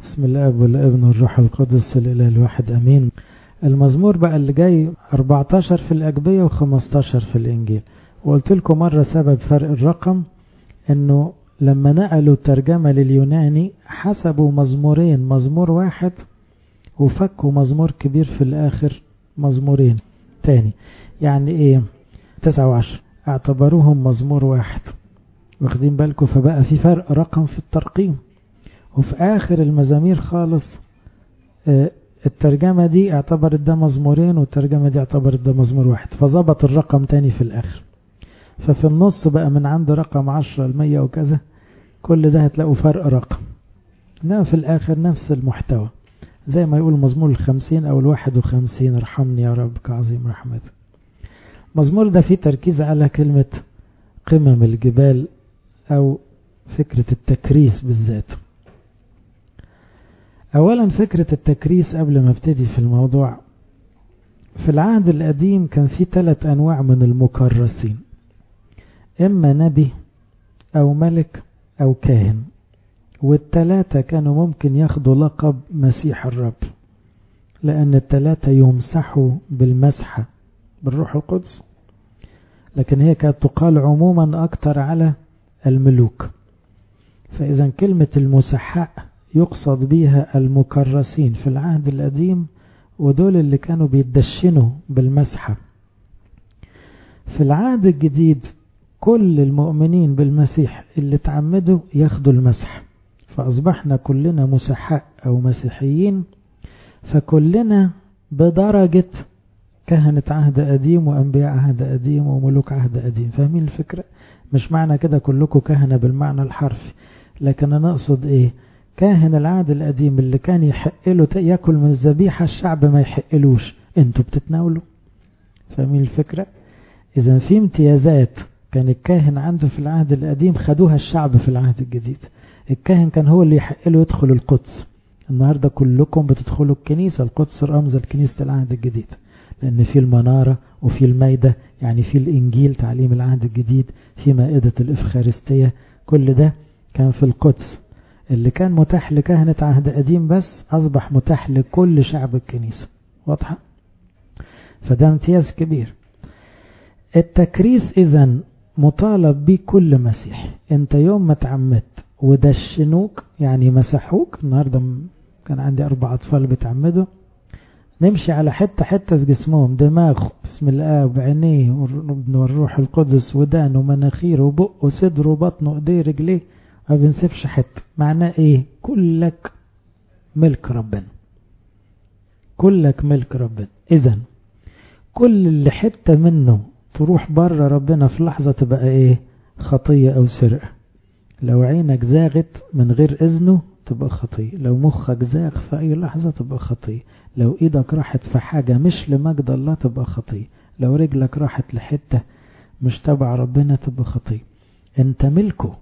بسم الله والابن والروح القدس الإله الواحد أمين المزمور بقى اللي جاي 14 في الأجبية و15 في الإنجيل وقلت لكم مرة سبب فرق الرقم انه لما نقلوا الترجمة لليوناني حسبوا مزمورين مزمور واحد وفكوا مزمور كبير في الآخر مزمورين تاني يعني ايه تسعة وعشر اعتبروهم مزمور واحد واخدين بالكم فبقى في فرق رقم في الترقيم وفي آخر المزامير خالص اه الترجمة دي اعتبرت ده مزمورين والترجمة دي اعتبرت ده مزمور واحد فظبط الرقم تاني في الآخر ففي النص بقى من عند رقم عشرة المية وكذا كل ده هتلاقوا فرق رقم انما في الآخر نفس المحتوى زي ما يقول مزمور الخمسين أو الواحد وخمسين ارحمني يا رب كعظيم رحمتك مزمور ده فيه تركيز على كلمة قمم الجبال أو فكرة التكريس بالذات أولا فكرة التكريس قبل ما ابتدي في الموضوع في العهد القديم كان في ثلاث أنواع من المكرسين إما نبي أو ملك أو كاهن والتلاتة كانوا ممكن ياخدوا لقب مسيح الرب لأن التلاتة يمسحوا بالمسحة بالروح القدس لكن هي كانت تقال عموما أكتر على الملوك فإذا كلمة المسحاء يقصد بها المكرسين في العهد القديم ودول اللي كانوا بيدشنوا بالمسحة في العهد الجديد كل المؤمنين بالمسيح اللي تعمدوا ياخدوا المسح فأصبحنا كلنا مسحاء أو مسيحيين فكلنا بدرجة كهنة عهد قديم وأنبياء عهد قديم وملوك عهد قديم فاهمين الفكرة مش معنى كده كلكم كهنة بالمعنى الحرفي لكن أنا أقصد إيه كاهن العهد القديم اللي كان يحق له ياكل من الذبيحة الشعب ما يحقلوش انتوا بتتناولوا فاهمين الفكرة إذا في امتيازات كان الكاهن عنده في العهد القديم خدوها الشعب في العهد الجديد الكاهن كان هو اللي يحق له يدخل القدس النهاردة كلكم بتدخلوا الكنيسة القدس رمز الكنيسة العهد الجديد لأن في المنارة وفي المايدة يعني في الإنجيل تعليم العهد الجديد في مائدة الإفخارستية كل ده كان في القدس اللي كان متاح لكهنة عهد قديم بس أصبح متاح لكل شعب الكنيسة واضحة فده امتياز كبير التكريس إذا مطالب بيه كل مسيح انت يوم ما تعمدت ودشنوك يعني مسحوك النهاردة كان عندي أربع أطفال بيتعمدوا نمشي على حتة حتة في جسمهم دماغه بسم الله وعينيه والروح القدس ودانه ومناخيره وبقه وصدره وبطنه وايديه رجليه ما بنسيبش حتة معناه ايه كلك ملك ربنا كلك ملك ربنا اذا كل اللي حتة منه تروح بره ربنا في لحظة تبقى ايه خطية او سرقة لو عينك زاغت من غير اذنه تبقى خطية لو مخك زاغ في اي لحظة تبقى خطية لو ايدك راحت في حاجة مش لمجد الله تبقى خطية لو رجلك راحت لحتة مش تبع ربنا تبقى خطية انت ملكه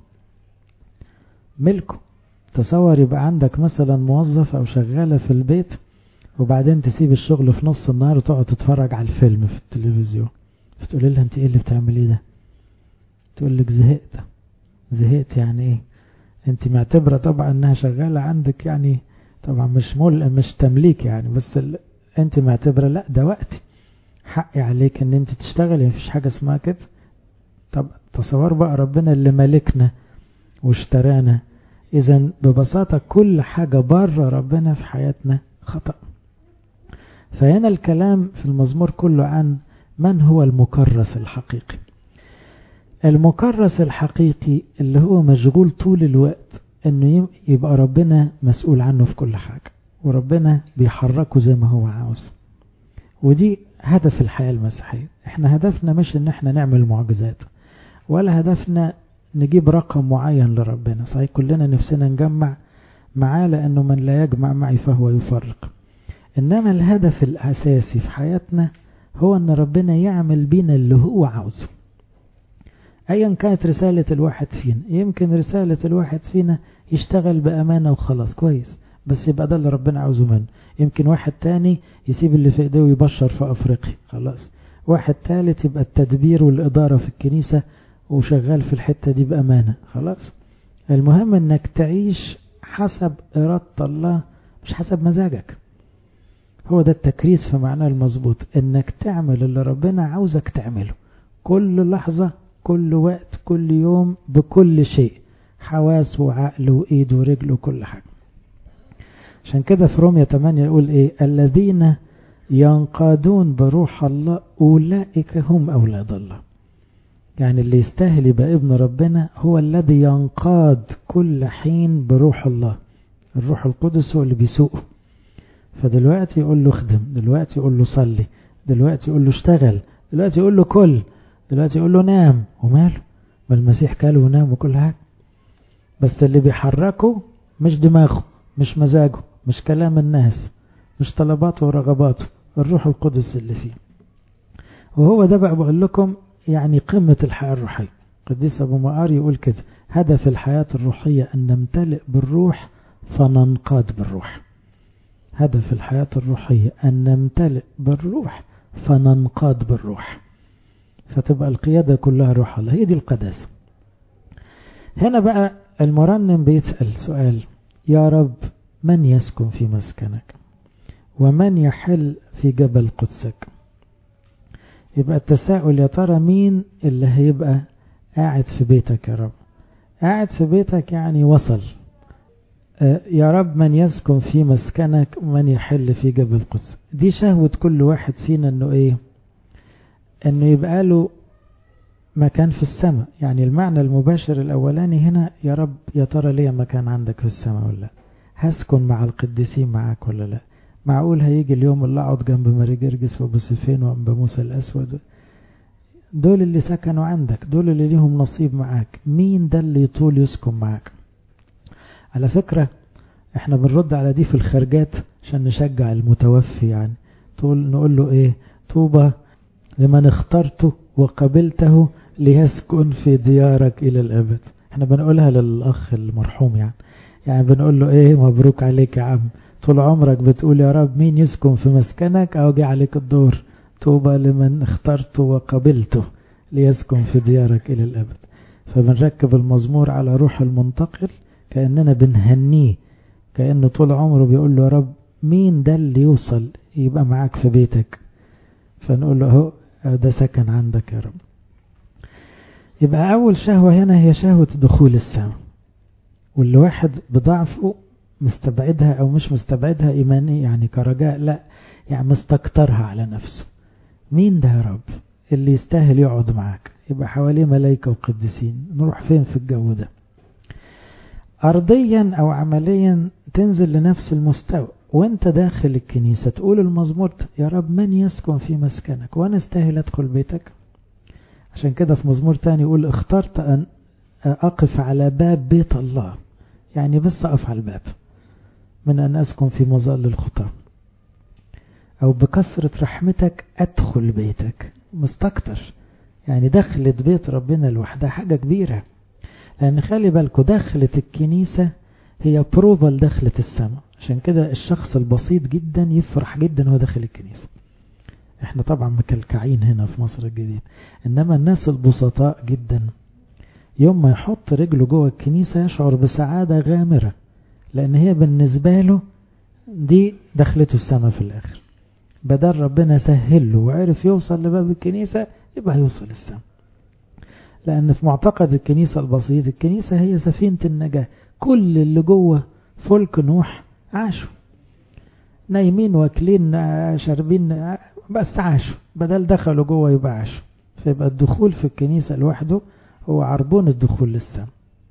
ملكه تصور يبقى عندك مثلا موظف او شغالة في البيت وبعدين تسيب الشغل في نص النهار وتقعد تتفرج على الفيلم في التلفزيون فتقول لها انت ايه اللي بتعمليه ده تقول لك زهقت زهقت يعني ايه انت معتبرة طبعا انها شغالة عندك يعني طبعا مش مول مش تمليك يعني بس ال... انت معتبرة لا ده وقتي حقي عليك ان انت تشتغلي مفيش حاجة اسمها كده طب تصور بقى ربنا اللي ملكنا واشترانا اذا ببساطة كل حاجة بره ربنا في حياتنا خطأ فهنا الكلام في المزمور كله عن من هو المكرس الحقيقي المكرس الحقيقي اللي هو مشغول طول الوقت انه يبقى ربنا مسؤول عنه في كل حاجة وربنا بيحركه زي ما هو عاوز ودي هدف الحياة المسيحية احنا هدفنا مش ان احنا نعمل معجزات ولا هدفنا نجيب رقم معين لربنا صحيح كلنا نفسنا نجمع معاه لانه من لا يجمع معي فهو يفرق انما الهدف الاساسي في حياتنا هو ان ربنا يعمل بينا اللي هو عاوزه ايا كانت رسالة الواحد فينا يمكن رسالة الواحد فينا يشتغل بامانة وخلاص كويس بس يبقى ده اللي ربنا عاوزه منه يمكن واحد تاني يسيب اللي في ايديه ويبشر في افريقيا خلاص واحد تالت يبقى التدبير والادارة في الكنيسة وشغال في الحتة دي بامانة خلاص المهم انك تعيش حسب إرادة الله مش حسب مزاجك هو ده التكريس في معناه المظبوط انك تعمل اللي ربنا عاوزك تعمله كل لحظة كل وقت كل يوم بكل شيء حواس وعقل وإيد ورجل وكل حاجة عشان كده في رومية 8 يقول ايه الذين ينقادون بروح الله أولئك هم أولاد الله يعني اللي يستاهل يبقى ابن ربنا هو الذي ينقاد كل حين بروح الله الروح القدس هو اللي بيسوقه فدلوقتي يقول له اخدم دلوقتي يقول له صلي دلوقتي يقول له اشتغل دلوقتي يقول له كل دلوقتي يقول له نام وماله ما المسيح كل ونام وكل حاجة بس اللي بيحركه مش دماغه مش مزاجه مش كلام الناس مش طلباته ورغباته الروح القدس اللي فيه وهو ده بقى بقول لكم يعني قمة الحياة الروحية قديس أبو مقار يقول كده هدف الحياة الروحية أن نمتلئ بالروح فننقاد بالروح هدف الحياة الروحية أن نمتلئ بالروح فننقاد بالروح فتبقى القيادة كلها روح الله هي دي القداسة هنا بقى المرنم بيسأل سؤال يا رب من يسكن في مسكنك ومن يحل في جبل قدسك يبقى التساؤل يا ترى مين اللي هيبقى قاعد في بيتك يا رب قاعد في بيتك يعني وصل يا رب من يسكن في مسكنك ومن يحل في جبل القدس دي شهوة كل واحد فينا انه ايه انه يبقى له مكان في السماء يعني المعنى المباشر الاولاني هنا يا رب يا ترى ليه مكان عندك في السماء ولا هسكن مع القديسين معاك ولا لا معقول هيجي اليوم اللي اقعد جنب ماري جرجس وبسيفين وجنب موسى الاسود دول اللي سكنوا عندك دول اللي ليهم نصيب معاك مين ده اللي يطول يسكن معاك على فكرة احنا بنرد على دي في الخارجات عشان نشجع المتوفي يعني طول نقول له ايه طوبى لمن اخترته وقبلته ليسكن في ديارك الى الابد احنا بنقولها للاخ المرحوم يعني يعني بنقول له ايه مبروك عليك يا عم طول عمرك بتقول يا رب مين يسكن في مسكنك او جه عليك الدور طوبى لمن اخترته وقبلته ليسكن في ديارك الى الابد فبنركب المزمور على روح المنتقل كأننا بنهنيه كأنه طول عمره بيقول له يا رب مين ده اللي يوصل يبقى معاك في بيتك فنقول له اهو ده سكن عندك يا رب يبقى أول شهوة هنا هي شهوة دخول السماء واللي واحد بضعفه مستبعدها أو مش مستبعدها إيماني يعني كرجاء لا يعني مستكترها على نفسه مين ده يا رب اللي يستاهل يقعد معاك يبقى حواليه ملايكة وقديسين نروح فين في الجو ده أرضيا أو عمليا تنزل لنفس المستوى وانت داخل الكنيسة تقول المزمور يا رب من يسكن في مسكنك وانا استاهل ادخل بيتك عشان كده في مزمور تاني يقول اخترت ان اقف على باب بيت الله يعني بس اقف على الباب من ان اسكن في مظل الخطى او بكثرة رحمتك ادخل بيتك مستكتر يعني دخلت بيت ربنا لوحدها حاجة كبيرة لان خلي بالكوا دخلت الكنيسة هي بروفا لدخلة السماء عشان كده الشخص البسيط جدا يفرح جدا وهو داخل الكنيسة احنا طبعا مكلكعين هنا في مصر الجديد انما الناس البسطاء جدا يوم ما يحط رجله جوه الكنيسة يشعر بسعادة غامرة لان هي بالنسبة له دي دخلته السماء في الاخر بدل ربنا سهل له وعرف يوصل لباب الكنيسة يبقى هيوصل السماء لان في معتقد الكنيسة البسيط الكنيسة هي سفينة النجاة كل اللي جوه فلك نوح عاشوا نايمين واكلين شاربين بس عاشوا بدل دخلوا جوه يبقى عاشوا فيبقى الدخول في الكنيسة لوحده هو عربون الدخول للسماء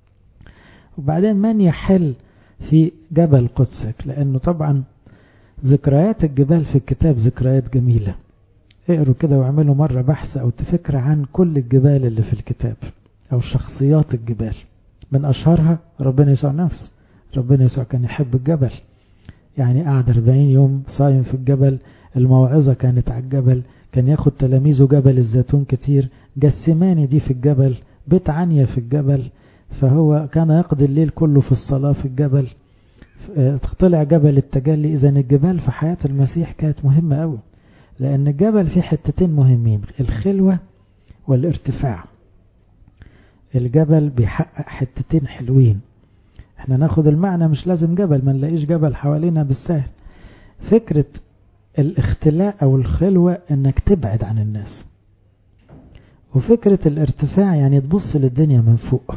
وبعدين من يحل في جبل قدسك لأنه طبعا ذكريات الجبال في الكتاب ذكريات جميلة اقروا كده واعملوا مرة بحث أو تفكر عن كل الجبال اللي في الكتاب أو شخصيات الجبال من أشهرها ربنا يسوع نفسه ربنا يسوع كان يحب الجبل يعني قعد 40 يوم صايم في الجبل الموعظة كانت على الجبل كان ياخد تلاميذه جبل الزيتون كتير جسماني دي في الجبل بيت عنيا في الجبل فهو كان يقضي الليل كله في الصلاة في الجبل طلع جبل التجلي إذا الجبال في حياة المسيح كانت مهمة أوي لأن الجبل فيه حتتين مهمين الخلوة والارتفاع الجبل بيحقق حتتين حلوين احنا ناخد المعنى مش لازم جبل ما نلاقيش جبل حوالينا بالسهل فكرة الاختلاء او الخلوة انك تبعد عن الناس وفكرة الارتفاع يعني تبص للدنيا من فوق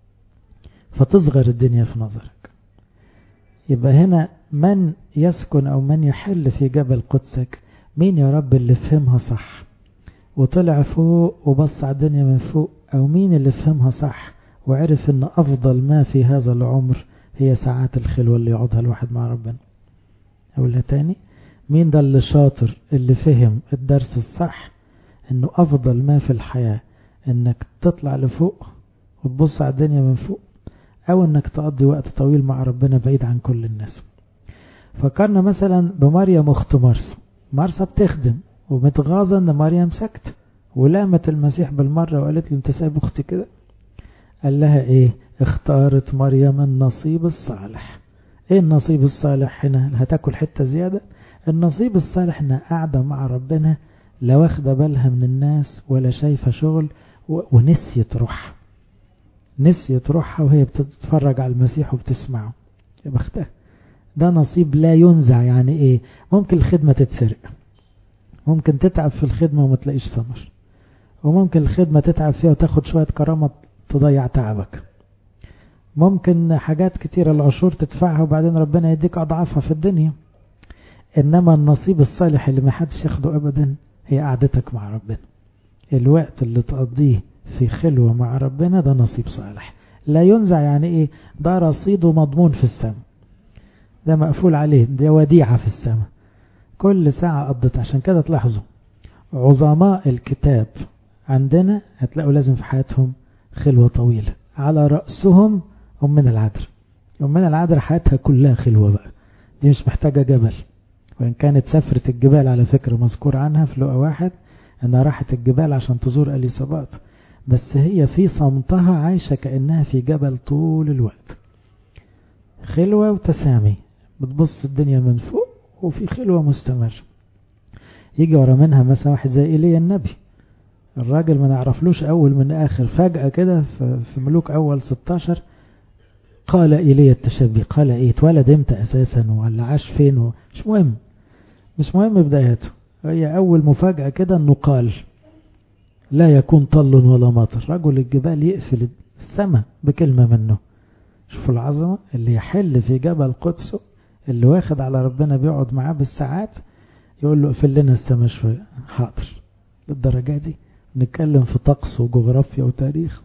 فتصغر الدنيا في نظرك يبقى هنا من يسكن او من يحل في جبل قدسك مين يا رب اللي فهمها صح وطلع فوق وبص على الدنيا من فوق او مين اللي فهمها صح وعرف ان افضل ما في هذا العمر هي ساعات الخلوة اللي يقعدها الواحد مع ربنا اقولها تاني مين ده اللي شاطر اللي فهم الدرس الصح انه افضل ما في الحياة انك تطلع لفوق وتبص على الدنيا من فوق او انك تقضي وقت طويل مع ربنا بعيد عن كل الناس فكرنا مثلا بمريم اخت مرسى مرسى بتخدم ومتغاظة ان مريم سكت ولامت المسيح بالمرة وقالت له انت سايب اختي كده قال لها ايه اختارت مريم النصيب الصالح ايه النصيب الصالح هنا هتاكل حتة زيادة النصيب الصالح انها قاعدة مع ربنا لا واخدة بالها من الناس ولا شايفة شغل ونسيت روحها نسيت روحها وهي بتتفرج على المسيح وبتسمعه يا بختها ده نصيب لا ينزع يعني ايه ممكن الخدمة تتسرق ممكن تتعب في الخدمة وما تلاقيش ثمر وممكن الخدمة تتعب فيها وتاخد شوية كرامة تضيع تعبك ممكن حاجات كتيرة العشور تدفعها وبعدين ربنا يديك أضعافها في الدنيا إنما النصيب الصالح اللي ما حدش ياخده أبدا هي قعدتك مع ربنا الوقت اللي تقضيه في خلوة مع ربنا ده نصيب صالح لا ينزع يعني ايه ده رصيده مضمون في السماء ده مقفول عليه ده وديعة في السماء كل ساعة قضت عشان كده تلاحظوا عظماء الكتاب عندنا هتلاقوا لازم في حياتهم خلوة طويلة على رأسهم أمنا العذر أمنا العذر حياتها كلها خلوة بقى دي مش محتاجة جبل وإن كانت سفرة الجبال على فكرة مذكور عنها في لقى واحد أنها راحت الجبال عشان تزور أليصابات بس هي في صمتها عايشة كأنها في جبل طول الوقت خلوة وتسامي بتبص الدنيا من فوق وفي خلوة مستمر يجي ورا منها مثلا واحد زي إيليا النبي الراجل ما نعرفلوش أول من آخر فجأة كده في ملوك أول 16 قال إيليا التشبي قال إيه اتولد امتى أساسا ولا عاش فين مش مهم مش مهم بداياته هي أول مفاجأة كده أنه قال لا يكون طل ولا مطر رجل الجبال يقفل السماء بكلمة منه شوفوا العظمة اللي يحل في جبل قدسه اللي واخد على ربنا بيقعد معاه بالساعات يقول له اقفل لنا السماء شوية حاضر للدرجة دي نتكلم في طقس وجغرافيا وتاريخ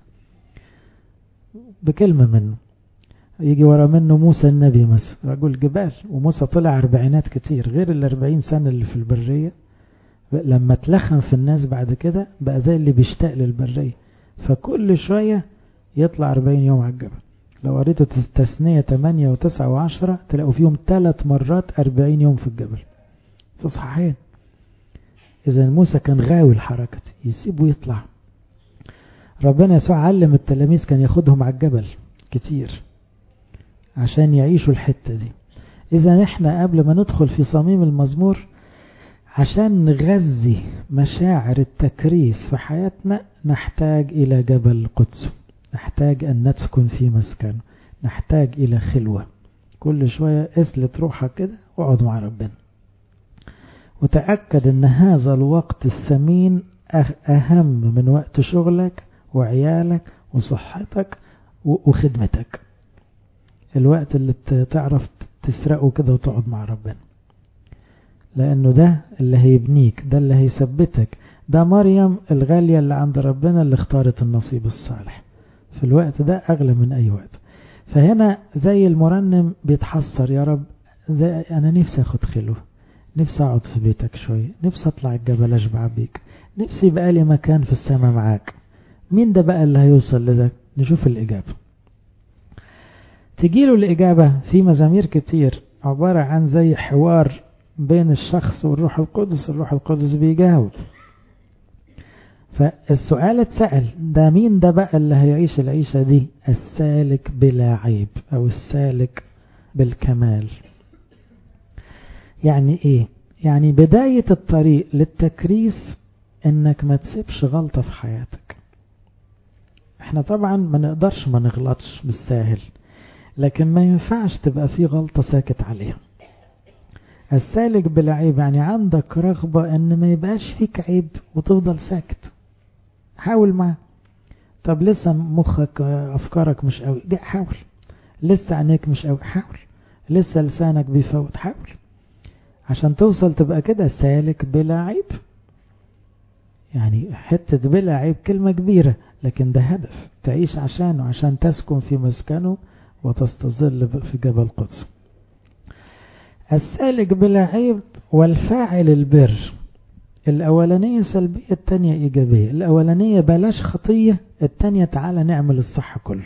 بكلمة منه يجي ورا منه موسى النبي مثلا رجل جبال وموسى طلع أربعينات كتير غير الأربعين سنة اللي في البرية لما اتلخم في الناس بعد كده بقى زي اللي بيشتاق للبرية فكل شوية يطلع أربعين يوم على الجبل لو قريتوا التثنية 8 و9 و10 تلاقوا فيهم ثلاث مرات 40 يوم في الجبل في صحيحين إذا موسى كان غاوي الحركة يسيبه يطلع ربنا يسوع علم التلاميذ كان ياخدهم على الجبل كتير عشان يعيشوا الحتة دي إذا إحنا قبل ما ندخل في صميم المزمور عشان نغذي مشاعر التكريس في حياتنا نحتاج إلى جبل قدس نحتاج أن نسكن في مسكن نحتاج إلى خلوة كل شوية اسلت روحك كده واقعد مع ربنا وتأكد أن هذا الوقت الثمين أهم من وقت شغلك وعيالك وصحتك وخدمتك الوقت اللي تعرف تسرقه كده وتقعد مع ربنا لأنه ده اللي هيبنيك ده اللي هيثبتك ده مريم الغالية اللي عند ربنا اللي اختارت النصيب الصالح في الوقت ده أغلى من أي وقت فهنا زي المرنم بيتحسر يا رب زي أنا نفسي أخد خلوة نفسي أقعد في بيتك شوية نفسي أطلع الجبل أشبع بيك نفسي يبقى لي مكان في السماء معاك مين ده بقى اللي هيوصل لده نشوف الإجابة تجيله الإجابة في مزامير كتير عبارة عن زي حوار بين الشخص والروح القدس الروح القدس بيجاوب فالسؤال اتسأل ده مين ده بقى اللي هيعيش العيشة دي السالك بلا عيب أو السالك بالكمال يعني ايه يعني بداية الطريق للتكريس انك ما تسيبش غلطة في حياتك احنا طبعا ما نقدرش ما نغلطش بالساهل لكن ما ينفعش تبقى في غلطة ساكت عليها السالك بلا عيب يعني عندك رغبة ان ما يبقاش فيك عيب وتفضل ساكت حاول معاه طب لسه مخك افكارك مش قوي دي حاول لسه عينيك مش قوي حاول لسه لسانك بيفوت حاول عشان توصل تبقى كده سالك بلا عيب يعني حتة بلا عيب كلمة كبيرة لكن ده هدف تعيش عشانه عشان تسكن في مسكنه وتستظل في جبل قدس السالك بلا عيب والفاعل البر الأولانية سلبية التانية إيجابية الأولانية بلاش خطية التانية تعالى نعمل الصح كله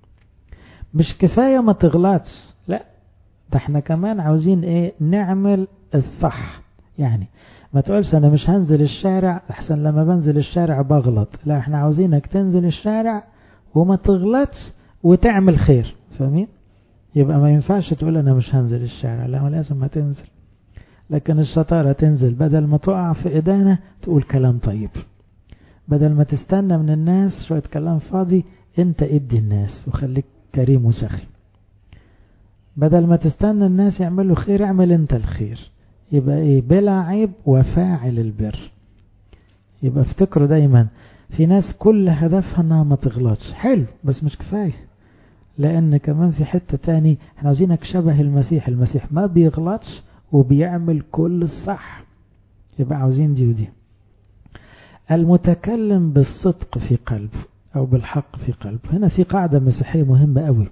مش كفاية ما تغلطش لا ده احنا كمان عاوزين ايه نعمل الصح يعني ما تقولش انا مش هنزل الشارع احسن لما بنزل الشارع بغلط لا احنا عاوزينك تنزل الشارع وما تغلطش وتعمل خير فاهمين يبقى ما ينفعش تقول انا مش هنزل الشارع لا لازم هتنزل لكن الشطارة تنزل بدل ما تقع في إدانة تقول كلام طيب بدل ما تستنى من الناس شوية كلام فاضي انت ادي الناس وخليك كريم وسخي بدل ما تستنى الناس يعملوا خير اعمل انت الخير يبقى ايه بلا عيب وفاعل البر يبقى افتكروا دايما في ناس كل هدفها انها ما تغلطش حلو بس مش كفاية لان كمان في حتة تاني احنا عايزينك شبه المسيح المسيح ما بيغلطش وبيعمل كل الصح يبقى عاوزين دي ودي المتكلم بالصدق في قلبه او بالحق في قلبه هنا في قاعدة مسيحية مهمة قوي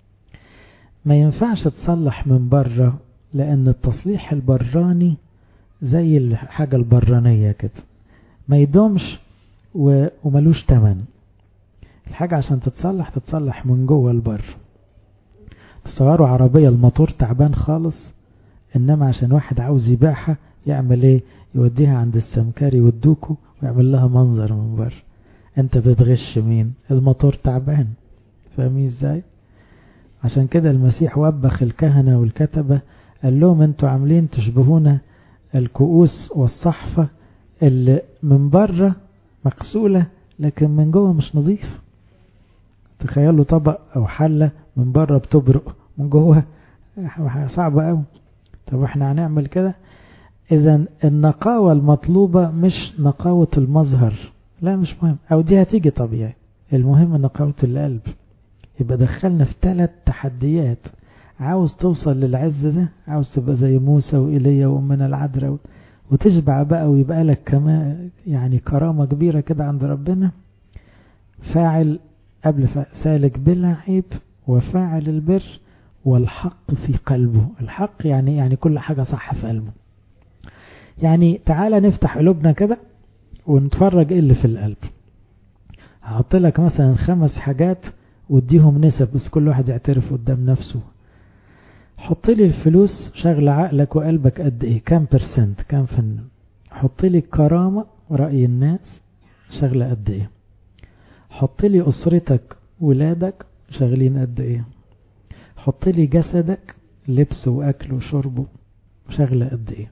ما ينفعش تصلح من بره لان التصليح البراني زي الحاجة البرانية كده ما يدومش وملوش تمن الحاجة عشان تتصلح تتصلح من جوه البر تصوروا عربية الموتور تعبان خالص انما عشان واحد عاوز يبيعها يعمل ايه يوديها عند السمكري والدوكو ويعمل لها منظر من بره انت بتغش مين الموتور تعبان فاهمين ازاي عشان كده المسيح وبخ الكهنة والكتبة قال لهم انتوا عاملين تشبهون الكؤوس والصحفة اللي من بره مغسولة لكن من جوه مش نظيف تخيلوا طبق او حلة من بره بتبرق من جوه صعبة قوي طب احنا هنعمل كده اذا النقاوة المطلوبة مش نقاوة المظهر لا مش مهم او دي هتيجي طبيعي المهم نقاوة القلب يبقى دخلنا في ثلاث تحديات عاوز توصل للعز ده عاوز تبقى زي موسى وإيليا وأمنا العذراء وتشبع بقى ويبقى لك كمان يعني كرامة كبيرة كده عند ربنا فاعل قبل سالك بلا عيب وفاعل البر والحق في قلبه الحق يعني يعني كل حاجة صح في قلبه يعني تعالى نفتح قلوبنا كده ونتفرج ايه اللي في القلب هحط لك مثلا خمس حاجات واديهم نسب بس كل واحد يعترف قدام نفسه حط لي الفلوس شغل عقلك وقلبك قد ايه كام برسنت كام في حط لي الكرامة رأي الناس شغلة قد ايه حط لي أسرتك ولادك شغلين قد ايه حط لي جسدك لبس وأكل وشرب شغلة قد ايه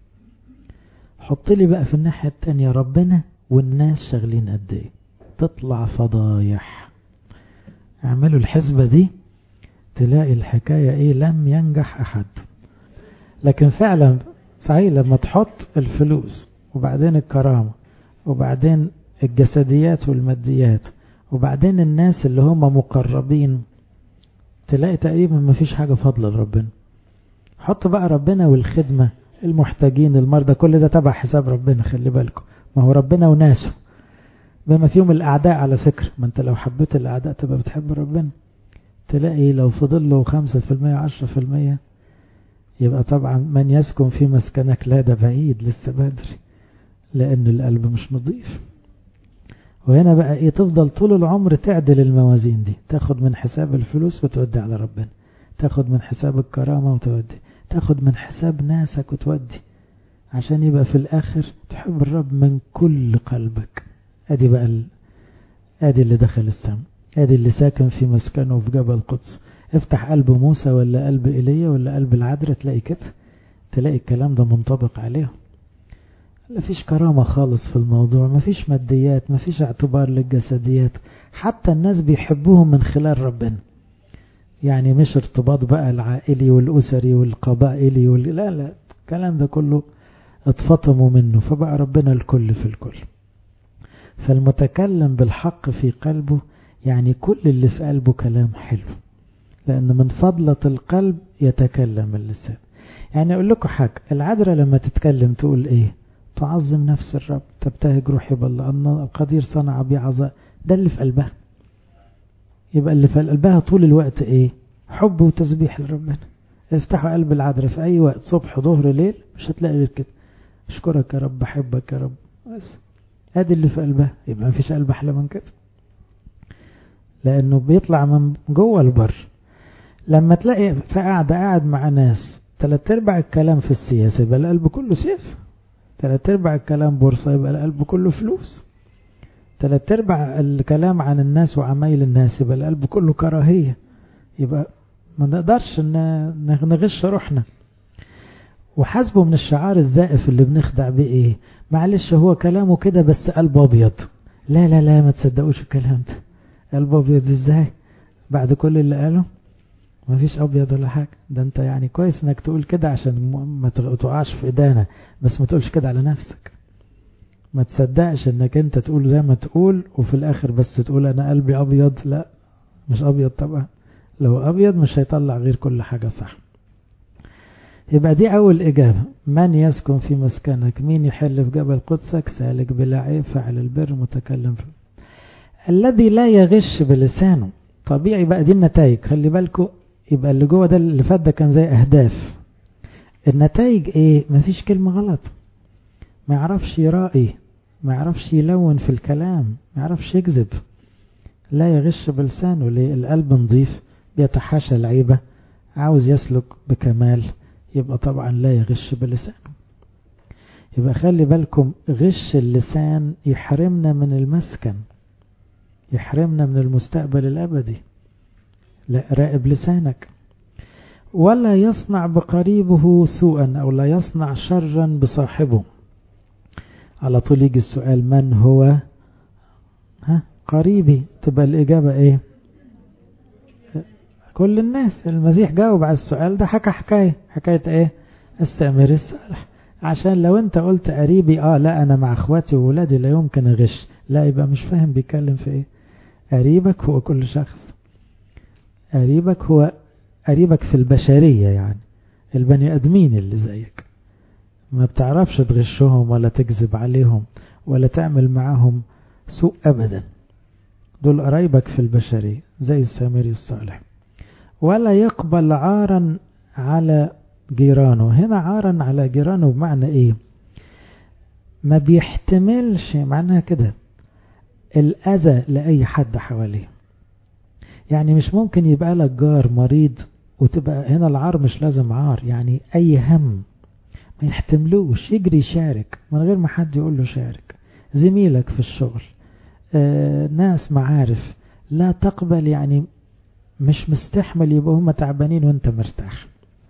حط لي بقى في الناحية التانية ربنا والناس شغلين قد ايه تطلع فضايح اعملوا الحسبة دي تلاقي الحكاية ايه لم ينجح احد لكن فعلا صحيح لما تحط الفلوس وبعدين الكرامة وبعدين الجسديات والماديات وبعدين الناس اللي هم مقربين تلاقي تقريبا ما فيش حاجة فضل لربنا حط بقى ربنا والخدمة المحتاجين المرضى كل ده تبع حساب ربنا خلي بالكم ما هو ربنا وناسه بما فيهم الأعداء على فكرة ما انت لو حبيت الأعداء تبقى بتحب ربنا تلاقي لو فضل له خمسة في المية عشرة في المية يبقى طبعا من يسكن في مسكنك لا ده بعيد لسه بدري لأن القلب مش نظيف وهنا بقى ايه تفضل طول العمر تعدل الموازين دي تاخد من حساب الفلوس وتودي على ربنا تاخد من حساب الكرامة وتودي تاخد من حساب ناسك وتودي عشان يبقى في الآخر تحب الرب من كل قلبك ادي بقى ال... ادي اللي دخل السماء ادي اللي ساكن في مسكنه في جبل القدس افتح قلب موسى ولا قلب ايليا ولا قلب العذراء تلاقي كده تلاقي الكلام ده منطبق عليهم لا فيش كرامة خالص في الموضوع ما فيش ماديات ما فيش اعتبار للجسديات حتى الناس بيحبوهم من خلال ربنا يعني مش ارتباط بقى العائلي والأسري والقبائلي وال... لا لا الكلام ده كله اتفطموا منه فبقى ربنا الكل في الكل فالمتكلم بالحق في قلبه يعني كل اللي في قلبه كلام حلو لأن من فضلة القلب يتكلم اللسان يعني أقول لكم حاجة العذراء لما تتكلم تقول إيه تعظم نفس الرب تبتهج روحي بالله أن القدير صنع بي عظاء ده اللي في قلبها يبقى اللي في قلبها طول الوقت إيه حب وتسبيح لربنا افتحوا قلب العذراء في أي وقت صبح ظهر ليل مش هتلاقي غير كده اشكرك يا رب احبك يا رب بس ادي اللي في قلبها يبقى مفيش قلب احلى من كده لانه بيطلع من جوه البر لما تلاقي في قاعدة قاعد مع ناس تلات ارباع الكلام في السياسة يبقى القلب كله سياسة تلات ارباع الكلام بورصة يبقى القلب كله فلوس تلات ارباع الكلام عن الناس وعمايل الناس يبقى القلب كله كراهية يبقى ما نقدرش نغش روحنا وحاسبه من الشعار الزائف اللي بنخدع بيه ايه معلش هو كلامه كده بس قلبه ابيض لا لا لا ما تصدقوش الكلام ده قلبه ابيض ازاي بعد كل اللي قاله ما فيش ابيض ولا حاجه ده انت يعني كويس انك تقول كده عشان ما تقعش في ايدانا بس ما تقولش كده على نفسك ما تصدقش انك انت تقول زي ما تقول وفي الاخر بس تقول انا قلبي ابيض لا مش ابيض طبعا لو ابيض مش هيطلع غير كل حاجه صح يبقى دي أول إجابة من يسكن في مسكنك مين يحل في جبل قدسك سالك بلا عيب فعل البر متكلم في الذي لا يغش بلسانه طبيعي بقى دي النتائج خلي بالكم يبقى اللي جوه ده اللي فات ده كان زي أهداف النتائج إيه مفيش كلمة غلط ما يعرفش يرائي ما يعرفش يلون في الكلام ما يعرفش يكذب لا يغش بلسانه ليه القلب نظيف بيتحاشى العيبة عاوز يسلك بكمال يبقى طبعا لا يغش بلسانه يبقى خلي بالكم غش اللسان يحرمنا من المسكن يحرمنا من المستقبل الأبدي لا راقب لسانك ولا يصنع بقريبه سوءا أو لا يصنع شرا بصاحبه على طول يجي السؤال من هو ها قريبي تبقى الإجابة إيه كل الناس المسيح جاوب على السؤال ده حكى حكاية حكاية ايه السامر الصالح عشان لو انت قلت قريبي اه لا انا مع اخواتي وولادي لا يمكن اغش لا يبقى مش فاهم بيتكلم في ايه قريبك هو كل شخص قريبك هو قريبك في البشرية يعني البني ادمين اللي زيك ما بتعرفش تغشهم ولا تكذب عليهم ولا تعمل معاهم سوء ابدا دول قرايبك في البشرية زي السامري الصالح ولا يقبل عارا على جيرانه هنا عارا على جيرانه بمعنى ايه ما بيحتملش معناها كده الأذى لأي حد حواليه يعني مش ممكن يبقى لك جار مريض وتبقى هنا العار مش لازم عار يعني أي هم ما يحتملوش يجري يشارك من غير ما حد يقول له شارك زميلك في الشغل آه ناس معارف لا تقبل يعني مش مستحمل يبقوا هم تعبانين وانت مرتاح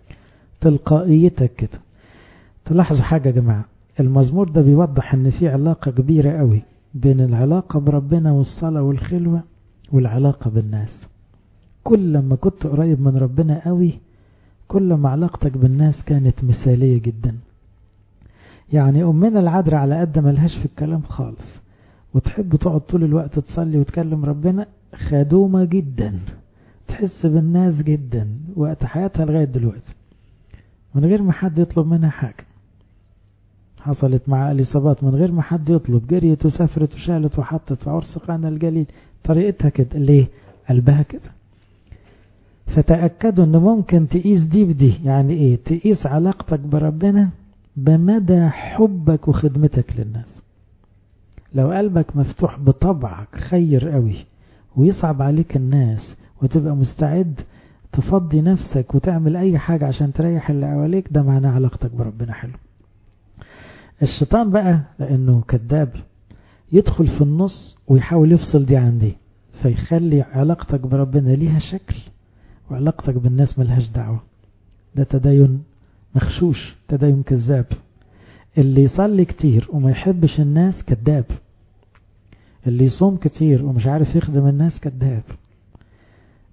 تلقائيتك كده تلاحظوا حاجة يا جماعة المزمور ده بيوضح ان في علاقة كبيرة قوي بين العلاقة بربنا والصلاة والخلوة والعلاقة بالناس كل ما كنت قريب من ربنا قوي كل ما علاقتك بالناس كانت مثالية جدا يعني أمنا العذراء على قد ملهاش في الكلام خالص وتحب تقعد طول الوقت تصلي وتكلم ربنا خدومة جدا تحس بالناس جدا وقت حياتها لغاية دلوقتي من غير ما حد يطلب منها حاجة حصلت مع اليصابات من غير ما حد يطلب جريت وسافرت وشالت وحطت في عرس قانا الجليل طريقتها كده ليه قلبها كده فتأكدوا ان ممكن تقيس دي بدي يعني ايه تقيس علاقتك بربنا بمدى حبك وخدمتك للناس لو قلبك مفتوح بطبعك خير قوي ويصعب عليك الناس وتبقى مستعد تفضي نفسك وتعمل اي حاجة عشان تريح اللي حواليك ده معناه علاقتك بربنا حلو الشيطان بقى لانه كذاب يدخل في النص ويحاول يفصل دي عن دي فيخلي علاقتك بربنا ليها شكل وعلاقتك بالناس ملهاش دعوة ده تدين مخشوش تدين كذاب اللي يصلي كتير وما يحبش الناس كذاب اللي يصوم كتير ومش عارف يخدم الناس كذاب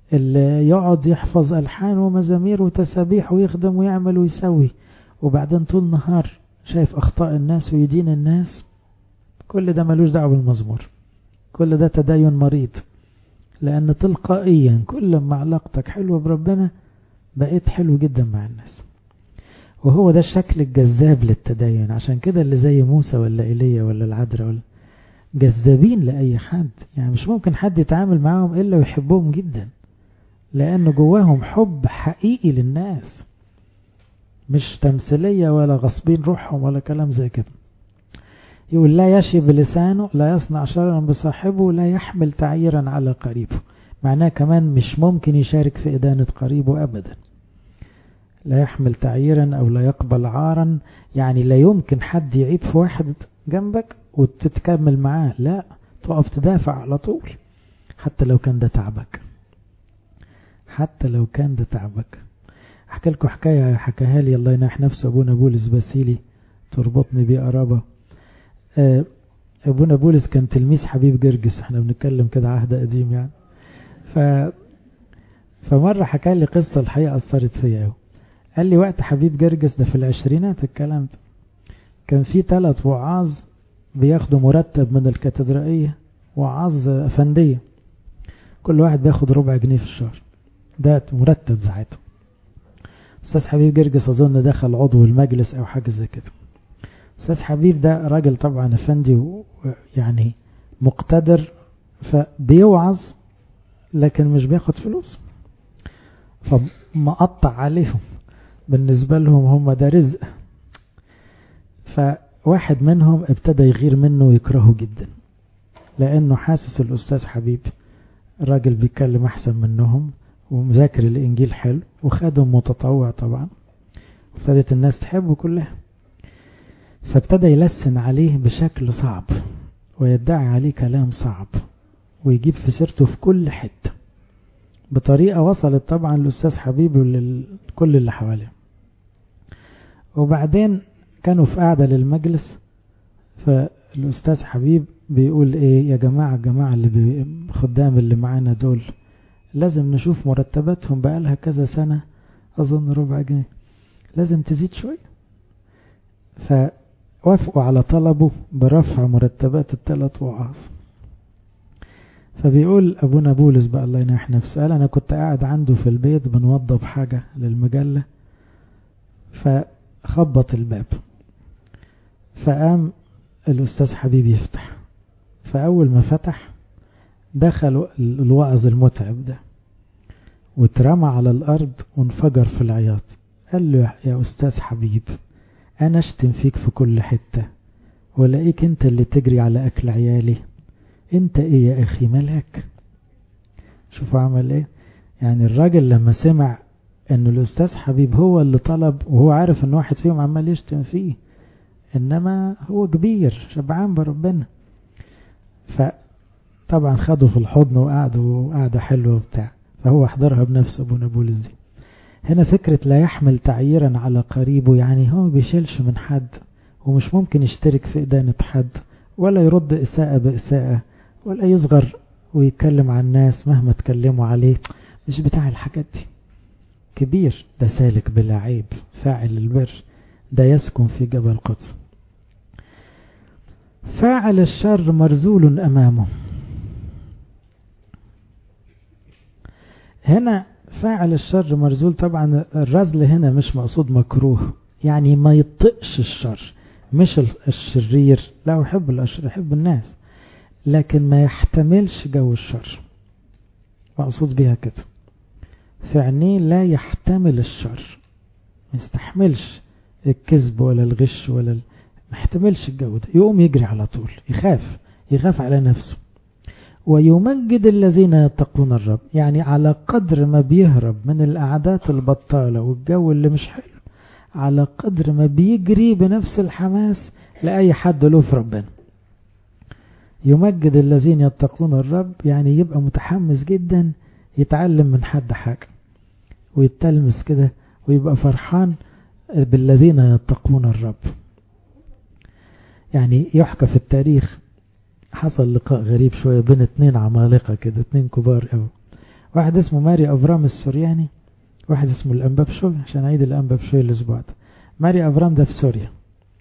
اللي يقعد يحفظ ألحان ومزامير وتسابيح ويخدم ويعمل ويسوي وبعدين طول النهار شايف أخطاء الناس ويدين الناس كل ده ملوش دعوة بالمزمور كل ده تدين مريض لأن تلقائيا كل ما علاقتك حلوة بربنا بقيت حلو جدا مع الناس وهو ده الشكل الجذاب للتدين عشان كده اللي زي موسى ولا إيليا ولا العذراء ولا جذابين لأي حد يعني مش ممكن حد يتعامل معاهم إلا ويحبهم جدا لأن جواهم حب حقيقي للناس مش تمثيلية ولا غصبين روحهم ولا كلام زي كده يقول لا يشي بلسانه لا يصنع شرا بصاحبه لا يحمل تعييرا على قريبه معناه كمان مش ممكن يشارك في إدانة قريبه أبدا لا يحمل تعييرا أو لا يقبل عارا يعني لا يمكن حد يعيب في واحد جنبك وتتكمل معاه لا تقف تدافع على طول حتى لو كان ده تعبك حتى لو كان ده تعبك احكي لكم حكاية حكاها لي الله يناح نفسه ابونا بولس باسيلي تربطني بيه قرابة ابونا بولس كان تلميذ حبيب جرجس احنا بنتكلم كده عهد قديم يعني ف فمرة حكى لي قصة الحقيقة أثرت فيا قال لي وقت حبيب جرجس ده في العشرينات الكلام ده كان في ثلاث وعاظ بياخدوا مرتب من الكاتدرائية وعاظ أفندية كل واحد بياخد ربع جنيه في الشهر ده مرتب ساعتها أستاذ حبيب جرجس أظن دخل عضو المجلس أو حاجة زي كده أستاذ حبيب ده راجل طبعا أفندي يعني مقتدر فبيوعظ لكن مش بياخد فلوس فمقطع عليهم بالنسبة لهم هم ده رزق فواحد منهم ابتدى يغير منه ويكرهه جدا لأنه حاسس الأستاذ حبيب الراجل بيتكلم أحسن منهم ومذاكر الإنجيل حلو وخادم متطوع طبعا وابتدت الناس تحبه كلها فابتدى يلسن عليه بشكل صعب ويدعي عليه كلام صعب ويجيب في سيرته في كل حتة بطريقة وصلت طبعا للأستاذ حبيب ولكل اللي حواليه وبعدين كانوا في قاعدة للمجلس فالأستاذ حبيب بيقول ايه يا جماعة الجماعة اللي خدام اللي معانا دول لازم نشوف مرتباتهم بقالها كذا سنة أظن ربع جنيه لازم تزيد شوية فوافقوا على طلبه برفع مرتبات الثلاث وعاظ فبيقول أبونا بولس بقى الله ينح نفسه قال أنا كنت قاعد عنده في البيت بنوضب حاجة للمجلة فخبط الباب فقام الأستاذ حبيب يفتح فأول ما فتح دخل الوعظ المتعب ده واترمى على الأرض وانفجر في العياط قال له يا أستاذ حبيب أنا اشتم فيك في كل حتة ولاقيك انت اللي تجري على أكل عيالي انت ايه يا أخي ملاك شوفوا عمل ايه يعني الراجل لما سمع ان الأستاذ حبيب هو اللي طلب وهو عارف ان واحد فيهم عمال يشتم فيه انما هو كبير شبعان بربنا فطبعا خدوا في الحضن وقعدوا قعدة حلوة وبتاع فهو احضرها بنفسه ابونا بولس دي هنا فكرة لا يحمل تعييرا على قريبه يعني هو بيشيلش من حد ومش ممكن يشترك في إدانة حد ولا يرد إساءة بإساءة ولا يصغر ويتكلم عن الناس مهما تكلموا عليه مش بتاع الحاجات دي كبير ده سالك بلا عيب فاعل البر ده يسكن في جبل قدس فاعل الشر مرزول أمامه هنا فاعل الشر مرزول طبعا الرزل هنا مش مقصود مكروه يعني ما يطقش الشر مش الشرير لا يحب الأشر يحب الناس لكن ما يحتملش جو الشر مقصود بيها كده في عينيه لا يحتمل الشر ما يستحملش الكذب ولا الغش ولا ال... ما يحتملش الجو ده يقوم يجري على طول يخاف يخاف على نفسه ويمجد الذين يتقون الرب يعني على قدر ما بيهرب من الأعداد البطالة والجو اللي مش حلو على قدر ما بيجري بنفس الحماس لأي حد له في ربنا يمجد الذين يتقون الرب يعني يبقى متحمس جدا يتعلم من حد حاجة ويتلمس كده ويبقى فرحان بالذين يتقون الرب يعني يحكى في التاريخ حصل لقاء غريب شوية بين اتنين عمالقة كده اتنين كبار قوي واحد اسمه ماري أفرام السورياني واحد اسمه الأنبابشوي عشان عيد الأنبابشوي الأسبوع ده ماري أفرام ده في سوريا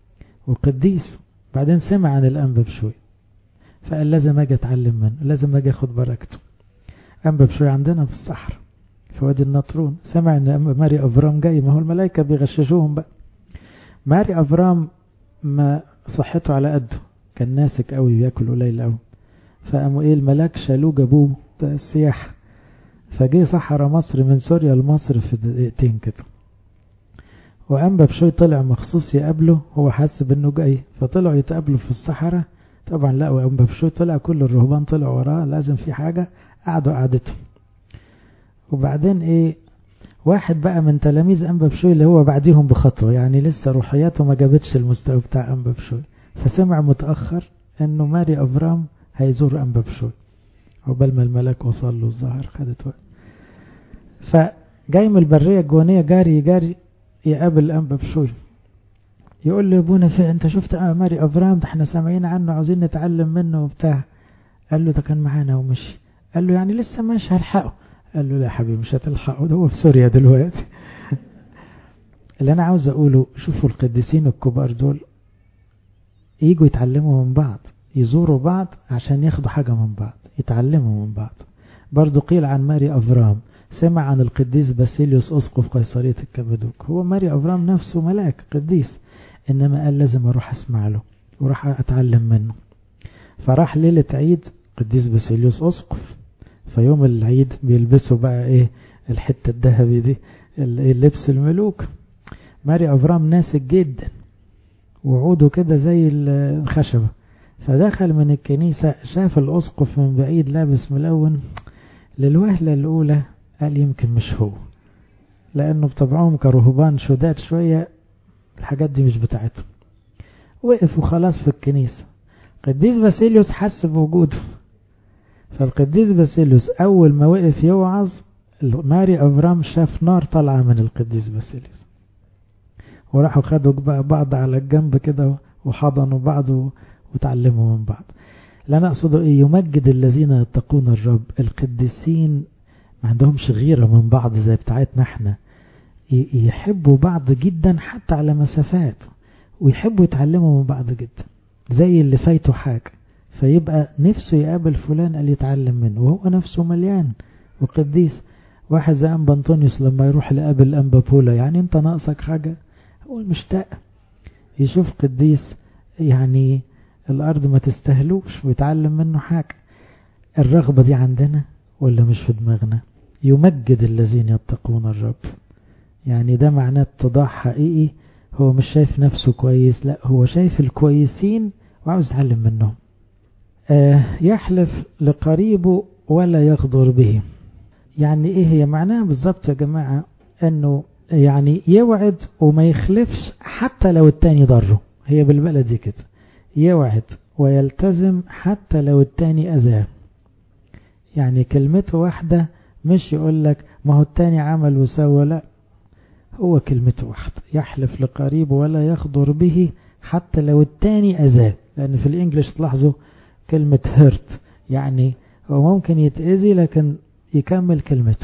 وقديس بعدين سمع عن الأنبابشوي فقال لازم أجي أتعلم منه لازم أجي أخد بركته أنبابشوي عندنا في الصحراء في وادي النطرون سمع ان ماري افرام جاي ما هو الملائكة بيغششوهم بقى ماري افرام ما صحته على قده كان ناسك قوي بياكل قليل قوي فقاموا ايه الملاك شالوه جابوه السياحة فجه صحراء مصر من سوريا لمصر في دقيقتين كده وأنبا بشوي طلع مخصوص يقابله هو حس بانه جاي فطلعوا يتقابلوا في الصحراء طبعا لا وأنبا بشوي طلع كل الرهبان طلعوا وراه لازم في حاجة قعدوا قعدتهم وبعدين ايه واحد بقى من تلاميذ أنبا بشوي اللي هو بعديهم بخطوة يعني لسه روحياته ما جابتش المستوى بتاع أنبا بشوي فسمع متأخر انه ماري أفرام هيزور أنبا بشوي عقبال ما الملاك وصل له الظهر خدت وقت فجاي من البرية الجوانية جاري جاري يقابل أنبا بشوي يقول له يا ابونا في انت شفت ماري أفرام ده احنا سامعين عنه عاوزين نتعلم منه وبتاع قال له ده كان معانا ومشي قال له يعني لسه ماشي هلحقه قال له لا يا حبيبي مش هتلحقه ده هو في سوريا دلوقتي اللي انا عاوز اقوله شوفوا القديسين الكبار دول يجوا يتعلموا من بعض يزوروا بعض عشان ياخدوا حاجة من بعض يتعلموا من بعض برضو قيل عن ماري أفرام سمع عن القديس باسيليوس أسقف قيصرية الكبدوك هو ماري أفرام نفسه ملاك قديس إنما قال لازم أروح أسمع له وراح أتعلم منه فراح ليلة عيد قديس باسيليوس أسقف فيوم العيد بيلبسوا بقى إيه الحتة الذهبي دي اللبس الملوك ماري أفرام ناسك جدا وعوده كده زي الخشبة فدخل من الكنيسة شاف الأسقف من بعيد لابس ملون للوهلة الأولى قال يمكن مش هو لأنه بطبعهم كرهبان شداد شوية الحاجات دي مش بتاعتهم وقف وخلاص في الكنيسة قديس باسيليوس حس بوجوده فالقديس باسيليوس أول ما وقف يوعظ ماري أفرام شاف نار طالعة من القديس باسيليوس وراحوا خدوا بقى بعض على الجنب كده وحضنوا بعض وتعلموا من بعض لا أنا أقصده إيه يمجد الذين يتقون الرب القديسين ما عندهمش غيرة من بعض زي بتاعتنا احنا يحبوا بعض جدا حتى على مسافات ويحبوا يتعلموا من بعض جدا زي اللي فايته حاجة فيبقى نفسه يقابل فلان قال يتعلم منه وهو نفسه مليان وقديس واحد زي أنبا أنطونيوس لما يروح لقابل أنبا بولا يعني انت ناقصك حاجة هو مشتاق يشوف قديس يعني الأرض ما تستهلوش ويتعلم منه حاجة الرغبة دي عندنا ولا مش في دماغنا يمجد الذين يتقون الرب يعني ده معناه اتضاع حقيقي هو مش شايف نفسه كويس لا هو شايف الكويسين وعاوز يتعلم منهم آه يحلف لقريبه ولا يغدر به يعني ايه هي معناها بالظبط يا جماعة انه يعني يوعد وما يخلفش حتى لو التاني ضره هي بالبلدي كده يوعد ويلتزم حتى لو التاني أذاه يعني كلمته واحدة مش يقول لك ما هو التاني عمل وسوى لا هو كلمته واحدة يحلف لقريبه ولا يخضر به حتى لو التاني أذاه لأن في الإنجليش تلاحظوا كلمة هرت يعني هو ممكن يتأذي لكن يكمل كلمته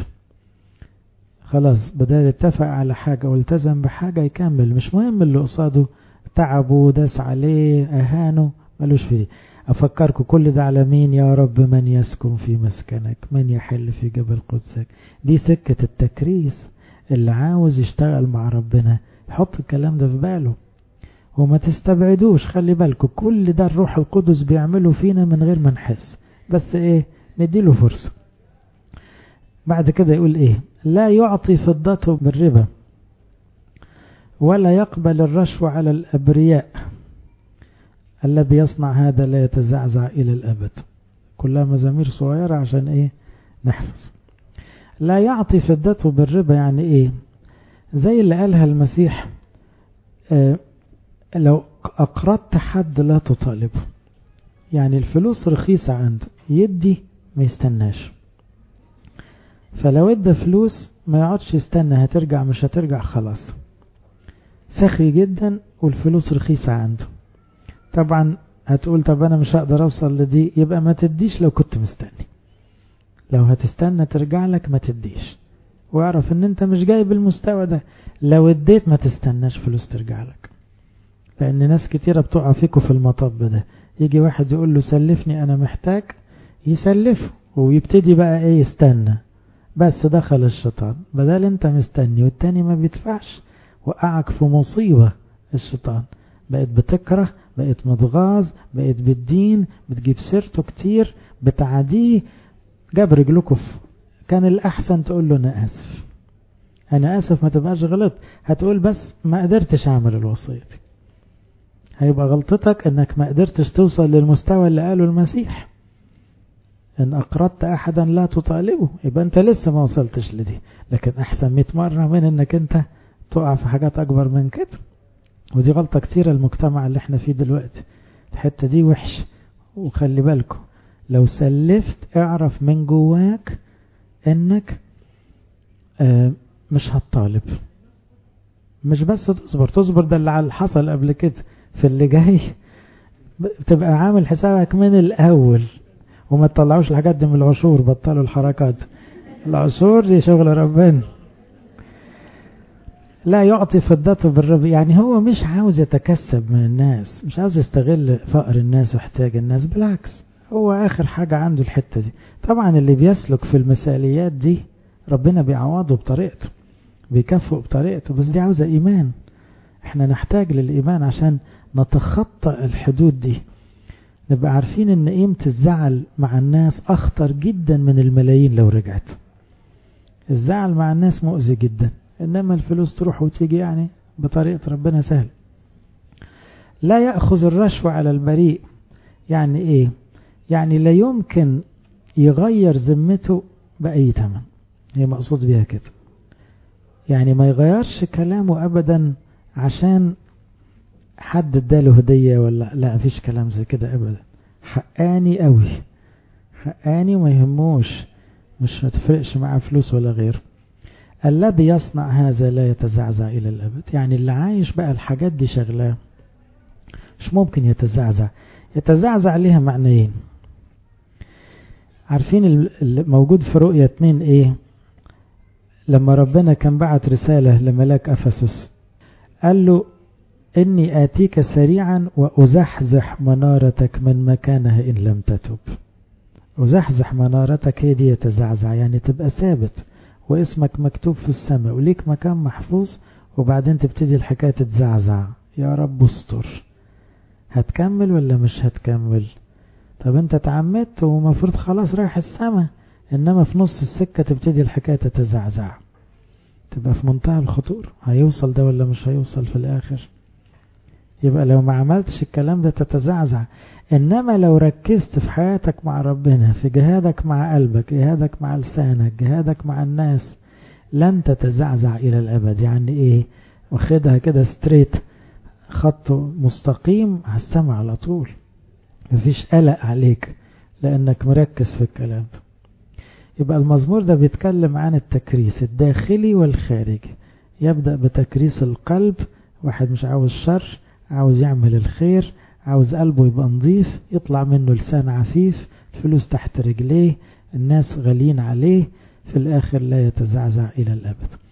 خلاص بدل اتفق على حاجة والتزم بحاجة يكمل مش مهم اللي قصاده تعبه داس عليه أهانه ملوش فيه أفكركم كل ده على مين يا رب من يسكن في مسكنك من يحل في جبل قدسك دي سكة التكريس اللي عاوز يشتغل مع ربنا يحط الكلام ده في باله وما تستبعدوش خلي بالكم كل ده الروح القدس بيعمله فينا من غير ما نحس بس ايه نديله فرصة بعد كده يقول ايه لا يعطي فضته بالربا ولا يقبل الرشوة على الأبرياء الذي يصنع هذا لا يتزعزع إلى الأبد كلها مزامير صغيرة عشان إيه نحفظ لا يعطي فضته بالربا يعني إيه زي اللي قالها المسيح آه لو أقرضت حد لا تطالبه يعني الفلوس رخيصة عنده يدي ما يستناش فلو ادى فلوس ما يقعدش يستنى هترجع مش هترجع خلاص سخي جدا والفلوس رخيصة عنده طبعا هتقول طب انا مش هقدر اوصل لدي يبقى ما تديش لو كنت مستني لو هتستنى ترجع لك ما تديش واعرف ان انت مش جاي بالمستوى ده لو اديت ما تستناش فلوس ترجع لك لان ناس كتيرة بتقع فيكم في المطب ده يجي واحد يقول له سلفني انا محتاج يسلفه ويبتدي بقى ايه يستنى بس دخل الشيطان بدل انت مستني والتاني ما بيدفعش وقعك في مصيبة الشيطان بقيت بتكره بقيت متغاظ بقيت بالدين بتجيب سيرته كتير بتعاديه جاب رجلكم كان الأحسن تقول له أنا آسف أنا آسف ما تبقاش غلط هتقول بس ما قدرتش أعمل الوصية دي هيبقى غلطتك أنك ما قدرتش توصل للمستوى اللي قاله المسيح إن أقرضت أحدا لا تطالبه يبقى أنت لسه ما وصلتش لدي لكن أحسن 100 مرة من أنك أنت تقع في حاجات أكبر من كده ودي غلطة كتيرة المجتمع اللي احنا فيه دلوقتي الحتة دي وحش وخلي بالكم لو سلفت اعرف من جواك انك اه مش هتطالب مش بس تصبر تصبر ده اللي حصل قبل كده في اللي جاي تبقى عامل حسابك من الاول وما تطلعوش الحاجات دي من العشور بطلوا الحركات العشور دي شغل ربنا لا يعطي فضته بالرب يعني هو مش عاوز يتكسب من الناس مش عاوز يستغل فقر الناس واحتياج الناس بالعكس هو آخر حاجة عنده الحتة دي طبعا اللي بيسلك في المثاليات دي ربنا بيعوضه بطريقته بيكافئه بطريقته بس دي عاوزة إيمان احنا نحتاج للإيمان عشان نتخطى الحدود دي نبقى عارفين ان قيمة الزعل مع الناس أخطر جدا من الملايين لو رجعت الزعل مع الناس مؤذي جدا إنما الفلوس تروح وتيجي يعني بطريقة ربنا سهل لا يأخذ الرشوة على البريء يعني إيه يعني لا يمكن يغير ذمته بأي ثمن هي مقصود بيها كده يعني ما يغيرش كلامه أبدا عشان حد اداله هدية ولا لا مفيش كلام زي كده أبدا حقاني قوي حقاني وما يهموش مش هتفرقش معاه فلوس ولا غيره الذي يصنع هذا لا يتزعزع إلى الأبد يعني اللي عايش بقى الحاجات دي شغلاه مش ممكن يتزعزع يتزعزع ليها معنيين عارفين اللي موجود في رؤية اتنين ايه لما ربنا كان بعت رسالة لملاك أفسس قال له إني آتيك سريعا وأزحزح منارتك من مكانها إن لم تتب أزحزح منارتك هي دي يتزعزع يعني تبقى ثابت واسمك مكتوب في السماء وليك مكان محفوظ وبعدين تبتدي الحكاية تتزعزع يا رب استر هتكمل ولا مش هتكمل طب انت اتعمدت ومفروض خلاص رايح السماء انما في نص السكة تبتدي الحكاية تتزعزع تبقى في منتهى الخطور هيوصل ده ولا مش هيوصل في الاخر يبقى لو ما عملتش الكلام ده تتزعزع انما لو ركزت في حياتك مع ربنا في جهادك مع قلبك جهادك مع لسانك جهادك مع الناس لن تتزعزع الى الابد يعني ايه واخدها كده ستريت خط مستقيم على السماء على طول مفيش قلق عليك لانك مركز في الكلام ده يبقى المزمور ده بيتكلم عن التكريس الداخلي والخارجي يبدأ بتكريس القلب واحد مش عاوز شر عاوز يعمل الخير عاوز قلبه يبقى نظيف يطلع منه لسان عفيف الفلوس تحت رجليه الناس غالين عليه في الآخر لا يتزعزع إلى الأبد